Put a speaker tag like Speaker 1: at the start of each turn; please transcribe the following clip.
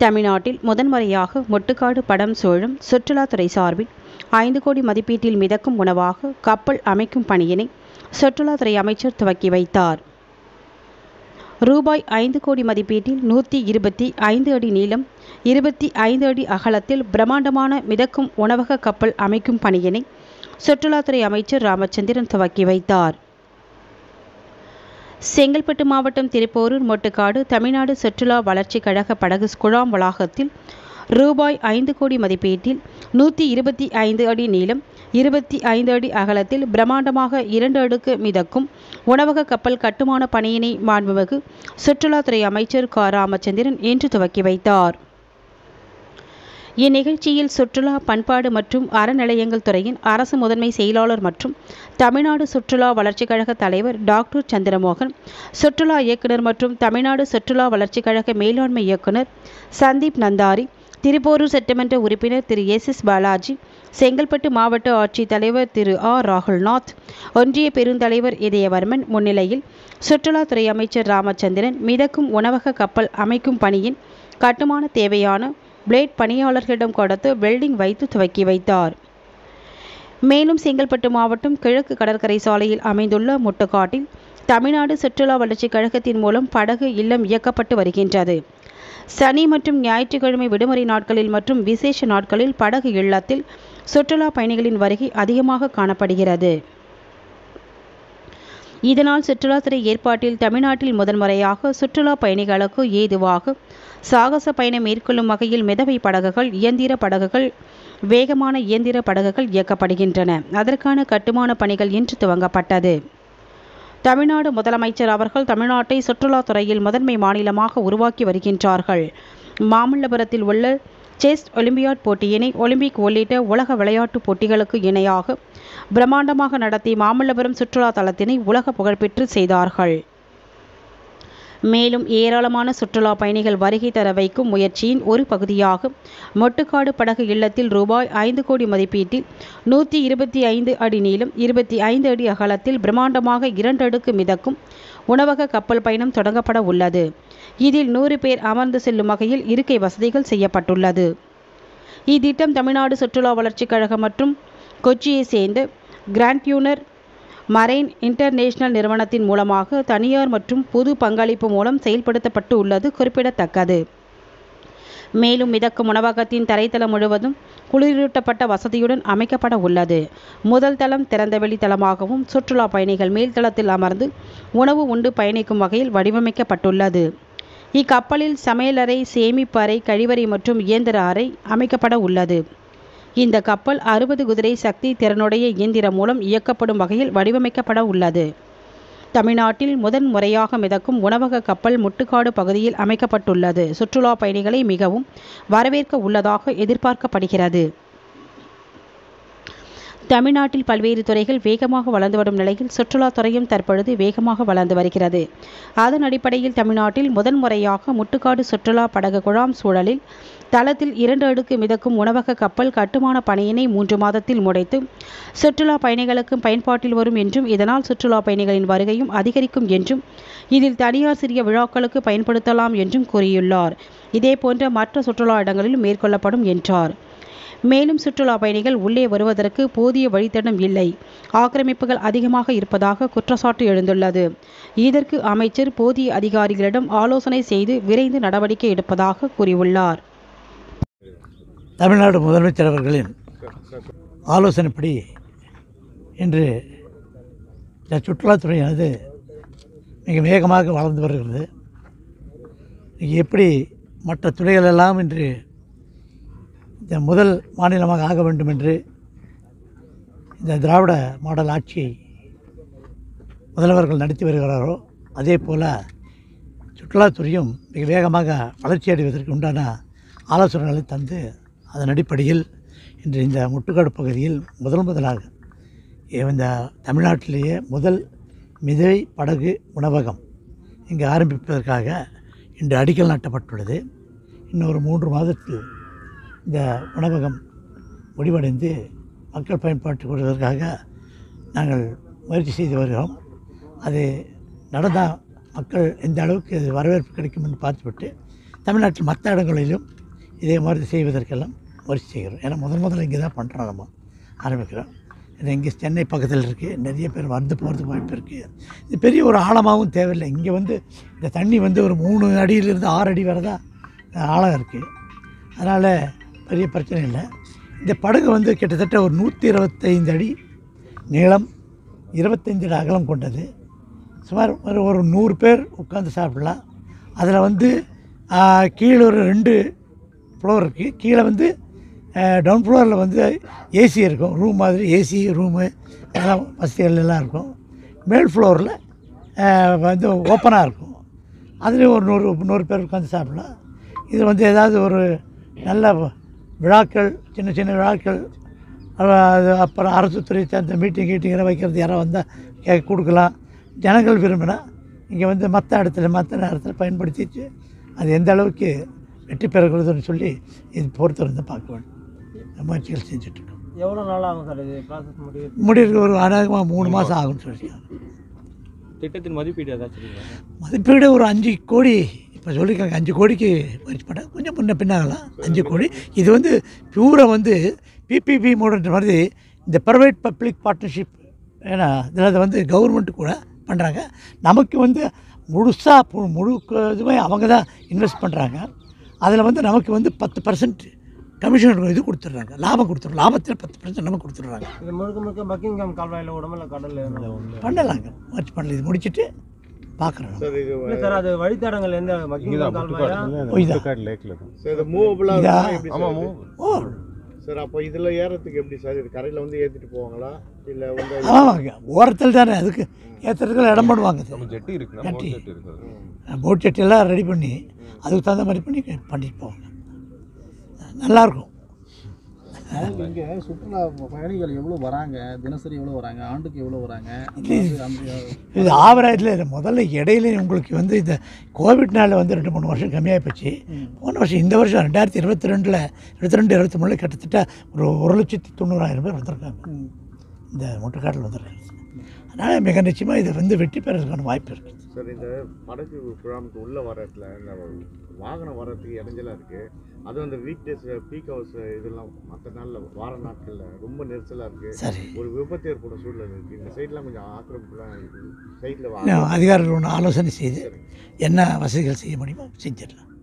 Speaker 1: தமிழ்நாட்டில் முதன்முறையாக முட்டுக்காடு படம் சூழும் சுற்றுலாத்துறை சார்பில் ஐந்து கோடி மதிப்பீட்டில் மிதக்கும் உணவாக கப்பல் அமைக்கும் பணியினை சுற்றுலாத்துறை அமைச்சர் துவக்கி வைத்தார் ரூபாய் ஐந்து கோடி மதிப்பீட்டில் நூற்றி இருபத்தி ஐந்து அடி நீளம் இருபத்தி ஐந்து அடி அகலத்தில் பிரம்மாண்டமான மிதக்கும் உணவக கப்பல் அமைக்கும் பணியினை சுற்றுலாத்துறை அமைச்சர் ராமச்சந்திரன் துவக்கி வைத்தார் செங்கல்பட்டு மாவட்டம் திருப்போரூர் மொட்டுக்காடு தமிழ்நாடு சுற்றுலா வளர்ச்சிக் கழக படகு குழாம் வளாகத்தில் ரூபாய் ஐந்து கோடி மதிப்பீட்டில் நூற்றி இருபத்தி ஐந்து அடி நீளம் இருபத்தி ஐந்து அடி அகலத்தில் பிரம்மாண்டமாக இரண்டு அடுக்கு மிதக்கும் உணவக கப்பல் கட்டுமான பணியினை மாண்புமிகு சுற்றுலாத்துறை அமைச்சர் க ராமச்சந்திரன் இன்று துவக்கி வைத்தார் இந்நிகழ்ச்சியில் சுற்றுலா பண்பாடு மற்றும் அறநிலையங்கள் துறையின் அரசு முதன்மை செயலாளர் மற்றும் தமிழ்நாடு சுற்றுலா வளர்ச்சிக் கழக தலைவர் டாக்டர் சந்திரமோகன் சுற்றுலா இயக்குனர் மற்றும் தமிழ்நாடு சுற்றுலா வளர்ச்சிக் கழக மேலாண்மை இயக்குனர் சந்தீப் நந்தாரி திருப்போரூர் சட்டமன்ற உறுப்பினர் திரு எஸ் எஸ் பாலாஜி செங்கல்பட்டு மாவட்ட ஆட்சித்தலைவர் திரு ஆர் ராகுல்நாத் ஒன்றிய பெருந்தலைவர் இதயவர்மன் முன்னிலையில் சுற்றுலாத்துறை அமைச்சர் ராமச்சந்திரன் மிதக்கும் உணவக கப்பல் அமைக்கும் பணியின் கட்டுமான தேவையான பிளேட் பணியாளர்களிடம் கொடுத்து வெல்டிங் வைத்து துவக்கி வைத்தார் மேலும் செங்கல்பட்டு மாவட்டம் கிழக்கு கடற்கரை சாலையில் அமைந்துள்ள முட்டுக்காட்டில் தமிழ்நாடு சுற்றுலா வளர்ச்சிக் கழகத்தின் மூலம் படகு இல்லம் இயக்கப்பட்டு வருகின்றது சனி மற்றும் ஞாயிற்றுக்கிழமை விடுமுறை நாட்களில் மற்றும் விசேஷ நாட்களில் படகு இல்லத்தில் சுற்றுலா பயணிகளின் வருகை அதிகமாக காணப்படுகிறது இதனால் சுற்றுலாத்துறை ஏற்பாட்டில் தமிழ்நாட்டில் முதன்முறையாக சுற்றுலா பயணிகளுக்கு ஏதுவாக சாகச பயணம் மேற்கொள்ளும் வகையில் மிதவை படகுகள் இயந்திர படகுகள் வேகமான இயந்திர படகுகள் இயக்கப்படுகின்றன அதற்கான கட்டுமான பணிகள் இன்று துவங்கப்பட்டது தமிழ்நாடு முதலமைச்சர் அவர்கள் தமிழ்நாட்டை சுற்றுலாத்துறையில் முதன்மை மாநிலமாக உருவாக்கி வருகின்றார்கள் மாமல்லபுரத்தில் உள்ள செஸ் ஒலிம்பியாட் போட்டியினை ஒலிம்பிக் உள்ளிட்ட உலக விளையாட்டுப் போட்டிகளுக்கு இணையாக பிரம்மாண்டமாக நடத்தி மாமல்லபுரம் சுற்றுலா தலத்தினை உலக புகழ்பெற்று செய்தார்கள் மேலும் ஏராளமான சுற்றுலா பயணிகள் வருகை தர வைக்கும் முயற்சியின் ஒரு பகுதியாக மொட்டுக்காடு படகு இல்லத்தில் ரூபாய் ஐந்து கோடி மதிப்பீட்டில் நூற்றி இருபத்தி ஐந்து அடி நீளம் இருபத்தி ஐந்து அடி அகலத்தில் பிரம்மாண்டமாக இரண்டு அடுக்கு மிதக்கும் உணவக கப்பல் பயணம் தொடங்கப்பட உள்ளது இதில் நூறு பேர் அமர்ந்து செல்லும் வகையில் இருக்கை வசதிகள் செய்யப்பட்டுள்ளது இத்திட்டம் தமிழ்நாடு சுற்றுலா வளர்ச்சிக் கழகம் மற்றும் கொச்சியை சேர்ந்த கிராண்ட்யூனர் மரைன் இன்டர்நேஷனல் நிறுவனத்தின் மூலமாக தனியார் மற்றும் பொது பங்களிப்பு மூலம் செயல்படுத்தப்பட்டு உள்ளது குறிப்பிடத்தக்கது மேலும் மிதக்கும் உணவகத்தின் தரைத்தளம் முழுவதும் குளிரூட்டப்பட்ட வசதியுடன் அமைக்கப்பட உள்ளது முதல் தளம் திறந்தவெளி தளமாகவும் சுற்றுலா பயணிகள் மேல்தளத்தில் அமர்ந்து உணவு உண்டு பயணிக்கும் வகையில் வடிவமைக்கப்பட்டுள்ளது இக்கப்பலில் சமையலறை சேமிப்பு அறை கழிவறை மற்றும் இயந்திர அறை அமைக்கப்பட உள்ளது இந்த கப்பல் அறுபது குதிரை சக்தி திறனுடைய இயந்திரம் மூலம் இயக்கப்படும் வகையில் வடிவமைக்கப்பட உள்ளது தமிழ்நாட்டில் முதன் முறையாக மிதக்கும் உணவக கப்பல் முட்டுக்காடு பகுதியில் அமைக்கப்பட்டுள்ளது சுற்றுலா பயணிகளை மிகவும் வரவேற்க உள்ளதாக எதிர்பார்க்கப்படுகிறது தமிழ்நாட்டில் பல்வேறு துறைகள் வேகமாக வளர்ந்து வரும் நிலையில் சுற்றுலாத்துறையும் தற்பொழுது வேகமாக வளர்ந்து வருகிறது அதன் அடிப்படையில் தமிழ்நாட்டில் முதன்முறையாக முட்டுக்காடு சுற்றுலா படகு குழாம் சூழலில் தளத்தில் இரண்டு அடுக்கு மிதக்கும் உணவக கப்பல் கட்டுமான பணியினை மூன்று மாதத்தில் முடித்து சுற்றுலா பயணிகளுக்கும் பயன்பாட்டில் வரும் என்றும் இதனால் சுற்றுலா பயணிகளின் வருகையும் அதிகரிக்கும் என்றும் இதில் தனியார் சிறிய விழாக்களுக்கு பயன்படுத்தலாம் என்றும் கூறியுள்ளார் இதேபோன்ற மற்ற சுற்றுலா இடங்களிலும் மேற்கொள்ளப்படும் என்றார் மேலும் சுற்றுலா பயணிகள் உள்ளே வருவதற்கு போதிய வழித்தடம் இல்லை ஆக்கிரமிப்புகள் அதிகமாக இருப்பதாக குற்றச்சாட்டு எழுந்துள்ளது இதற்கு அமைச்சர் போதிய அதிகாரிகளிடம் ஆலோசனை செய்து விரைந்து நடவடிக்கை எடுப்பதாக கூறியுள்ளார்
Speaker 2: தமிழ்நாடு முதலமைச்சர் அவர்களின் ஆலோசனைப்படி இன்று இந்த சுற்றுலாத்துறையானது மிக வேகமாக வளர்ந்து வருகிறது இன்னைக்கு எப்படி மற்ற துறைகளெல்லாம் இன்று இந்த முதல் மாநிலமாக ஆக வேண்டும் என்று இந்த திராவிட மாடல் ஆட்சியை முதல்வர்கள் நடத்தி வருகிறாரோ அதே போல் சுற்றுலாத்துறையும் மிக வேகமாக வளர்ச்சி அடைவதற்கு உண்டான ஆலோசனைகளை தந்து அதன் அடிப்படையில் இன்று இந்த முட்டுக்காடு பகுதியில் முதல் முதலாக இந்த தமிழ்நாட்டிலேயே முதல் மிதவை படகு உணவகம் இங்கே ஆரம்பிப்பதற்காக இன்று அடிக்கல் நாட்டப்பட்டுள்ளது இன்னொரு மூன்று மாதத்தில் இந்த உணவகம் முடிவடைந்து மக்கள் பயன்பாட்டுக்கு வருவதற்காக நாங்கள் முயற்சி செய்து வருகிறோம் அது நடந்தால் மக்கள் எந்த அளவுக்கு அது வரவேற்பு கிடைக்கும் என்று பார்த்துவிட்டு தமிழ்நாட்டில் மற்ற இடங்களிலும் இதே மாதிரி செய்வதற்கெல்லாம் முயற்சி செய்கிறோம் ஏன்னா முதல் முதல்ல இங்கே தான் பண்ணுறோம் நம்ம ஆரம்பிக்கிறோம் இது இங்கே சென்னை பக்கத்தில் இருக்குது நிறைய பேர் வந்து போகிறதுக்கு வாய்ப்பு இருக்குது இது பெரிய ஒரு ஆழமாகவும் தேவையில்லை இங்கே வந்து இந்த தண்ணி வந்து ஒரு மூணு அடியிலிருந்து ஆறு அடி வரை தான் ஆழம் இருக்குது அதனால் பெரிய பிரச்சனை இல்லை இந்த படகு வந்து கிட்டத்தட்ட ஒரு நூற்றி இருபத்தைந்து அடி நீளம் இருபத்தஞ்சு அடி அகலம் கொண்டது சுமார் ஒரு ஒரு நூறு பேர் உட்காந்து சாப்பிடலாம் அதில் வந்து ஆ, கீழே ஒரு ரெண்டு ஃப்ளோர் இருக்குது கீழே வந்து டவுன் ஃப்ளோரில் வந்து ஏசி இருக்கும் ரூம் மாதிரி ஏசி ரூமு அதெல்லாம் வசதிகள் எல்லாம் இருக்கும் மேல் ஃப்ளோரில் வந்து ஓப்பனாக இருக்கும் அதுலேயும் ஒரு நூறு நூறு பேர் உட்காந்து சாப்பிடலாம் இது வந்து ஏதாவது ஒரு நல்ல விழாக்கள் சின்ன சின்ன விழாக்கள் அஹ் அது அப்புறம் அரசு துறை சார்ந்த மீட்டிங் கீட்டிங்கிற வைக்கிறது யாரோ வந்தால் கே கொடுக்கலாம் ஜனங்கள் விரும்பினா இங்கே வந்து மற்ற இடத்துல மற்ற நேரத்தில் பயன்படுத்திட்டு அது எந்த அளவுக்கு வெற்றி பெறுகிறதுன்னு சொல்லி இது பொறுத்திருந்து பார்க்க வேண்டும் முயற்சிகள் செஞ்சுட்ருக்கோம்
Speaker 3: எவ்வளோ நாள் ஆகும் சார் இது ப்ராசஸ் முடிய
Speaker 2: முடிவுக்கு ஒரு அநேகமாக மூணு மாதம் ஆகும்னு சொல்லியிருக்காங்க
Speaker 3: திட்டத்தின் மதிப்பீடு ஏதாச்சும் இருக்கா
Speaker 2: மதிப்பீடு ஒரு அஞ்சு கோடி இப்போ சொல்லியிருக்காங்க அஞ்சு கோடிக்கு முயற்சி பண்ண கொஞ்சம் முன்ன பின்னாகலாம் அஞ்சு கோடி இது வந்து பியூரை வந்து பிபிபி மோடுன்ற மாதிரி இந்த ப்ரைவேட் பப்ளிக் பார்ட்னர்ஷிப் ஏன்னா இதில் வந்து கவர்மெண்ட்டு கூட பண்ணுறாங்க நமக்கு வந்து முழுசாக முழுக்க இதுவே அவங்க தான் இன்வெஸ்ட் பண்ணுறாங்க அதில் வந்து நமக்கு வந்து பத்து பர்சன்ட் கமிஷன் இது கொடுத்துட்றாங்க லாபம் கொடுத்துட்றாங்க லாபத்தில் பத்து பர்சன்ட் நமக்கு கொடுத்துட்றாங்க
Speaker 3: இது முழுக்க முழுக்க பக்கிங்காம் கால்வாயில் உடம்புல கடலில்
Speaker 2: பண்ணலாங்க முயற்சி பண்ணல இது முடிச்சுட்டு பார்க்குறோம்
Speaker 3: இல்லை சார் அது வழித்தடங்கள் எந்த பக்கிங்காம் கால்வாயா
Speaker 2: பொய்தான்
Speaker 4: லேக்கில் தான்
Speaker 5: சார் இது மூவபிளா
Speaker 2: இதா?
Speaker 5: எப்படி
Speaker 4: ஆமாம்
Speaker 5: சார்
Speaker 2: ஓ
Speaker 5: சார் அப்போ இதுல ஏறதுக்கு எப்படி சார் இது கரையில வந்து ஏத்திட்டு போவாங்களா இல்ல வந்து
Speaker 2: ஆமாங்க ஓரத்தில் தானே அதுக்கு ஏற்றுறதுக்கு இடம் பண்ணுவாங்க
Speaker 4: நம்ம ஜெட்டி இருக்குன்னா
Speaker 2: ஜெட்டி.
Speaker 4: ஜெட்டி இருக்குது
Speaker 2: போட் செட்டியெல்லாம் ரெடி பண்ணி அதுக்கு தகுந்த மாதிரி பண்ணி பண்ணிட்டு போவாங்க நல்லாயிருக்கும்
Speaker 6: இங்கே சுற்றுலா பயணிகள் எவ்வளோ வராங்க தினசரி எவ்வளோ வராங்க ஆண்டுக்கு எவ்வளோ வராங்க
Speaker 2: இது-
Speaker 6: அந்த
Speaker 2: இது ஆவரேஜில் இது முதல்ல இடையில உங்களுக்கு வந்து இந்த கோவிட்னால வந்து ரெண்டு மூணு வருஷம் கம்மியாகி போச்சு போன வருஷம் இந்த வருஷம் ரெண்டாயிரத்தி இருபத்தி ரெண்டில் இருபத்தி ரெண்டு இருபத்தி மூணில் கிட்டத்தட்ட ஒரு ஒரு லட்சத்தி தொண்ணூறாயிரம் பேர் வந்திருக்காங்க இந்த முட்டுக்காட்டில் வந்திருக்காங்க அதனால் மிக நிச்சயமாக இது வந்து வெற்றி பெறதுக்கான வாய்ப்பு இருக்குது
Speaker 5: சார் இந்த படகு குழாமுக்கு உள்ள வர்றதுல இந்த வாகனம் வர்றதுக்கு இடைஞ்சலா இருக்கு அதுவும் அந்த வீக் டேஸ் பீக் ஹவர்ஸ் இதெல்லாம் மற்ற நாள்ல வார நாட்கள்ல ரொம்ப நெரிசலா இருக்கு
Speaker 2: சரி
Speaker 5: ஒரு விபத்து ஏற்படும் சூழ்நிலை இருக்கு இந்த சைட்லாம் கொஞ்சம் ஆக்கிரமிப்புலாம் இருக்கு சைட்ல
Speaker 2: இன்னும் அதிகாரிகள் ஒன்று ஆலோசனை செய்து என்ன வசதிகள் செய்ய முடியுமோ செஞ்சிடலாம்